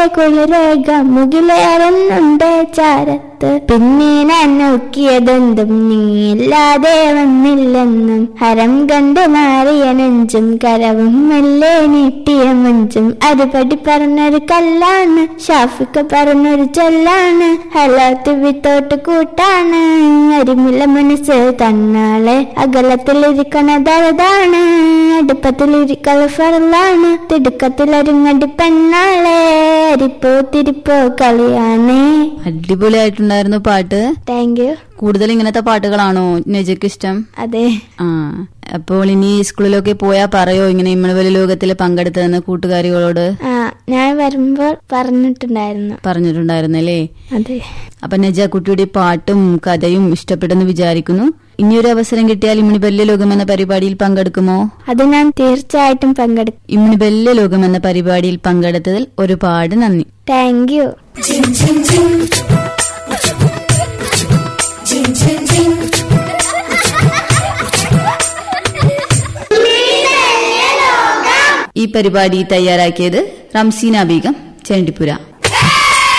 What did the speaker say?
കുളിരേഖ മുകിലേറുന്നുണ്ട് ചാരത്ത് പിന്നെ ഞാൻ നോക്കിയതെന്തും നീയില്ലാതെ വന്നില്ലെന്നും ഹരം കണ്ട് മാറിയ നെഞ്ചും കരവും മെല്ലെ നീട്ടിയ മഞ്ചും അരുപടി പറഞ്ഞൊരു കല്ലാണ് ഷാഫിക്ക് പറഞ്ഞൊരു ചൊല്ലാണ് ഹലാത്ത് വിത്തോട്ട് കൂട്ടാണ് അരിമുല്ല മനസ്സ് തന്നാളെ അകലത്തിലിരിക്കണതാണ് അടുപ്പത്തിലിരിക്കൽ ഫറലാണ് തിടുക്കത്തിലൊരുങ്ങടി പെണ്ണാളെ അരിപ്പോ തിരിപ്പോ കളിയാണ് അടിപൊളിയായിട്ടുണ്ടായിരുന്നു പാട്ട് താങ്ക് യു കൂടുതൽ ഇങ്ങനത്തെ പാട്ടുകളാണോ നജയ്ക്ക് ഇഷ്ടം അതെ ആ അപ്പോൾ ഇനി സ്കൂളിലൊക്കെ പോയാ പറയോ ഇങ്ങനെ ഇമ്മളുവലി ലോകത്തിൽ പങ്കെടുത്തതെന്ന് കൂട്ടുകാരികളോട് ആ ഞാൻ വരുമ്പോൾ പറഞ്ഞിട്ടുണ്ടായിരുന്നു പറഞ്ഞിട്ടുണ്ടായിരുന്നല്ലേ അതെ അപ്പൊ നജ കുട്ടിയുടെ പാട്ടും കഥയും ഇഷ്ടപ്പെട്ടെന്ന് വിചാരിക്കുന്നു ഇനിയൊരു അവസരം കിട്ടിയാൽ ഇമ്മിണി ബല്യ ലോകം എന്ന പരിപാടിയിൽ പങ്കെടുക്കുമോ അത് ഞാൻ തീർച്ചയായിട്ടും പങ്കെടുക്കും ഇമ്മിണി ബല്യ ലോകം എന്ന പരിപാടിയിൽ പങ്കെടുത്തതിൽ ഒരുപാട് നന്ദി താങ്ക് യു ഈ പരിപാടി തയ്യാറാക്കിയത് റംസീന ബീഗം ചേണ്ടിപ്പുര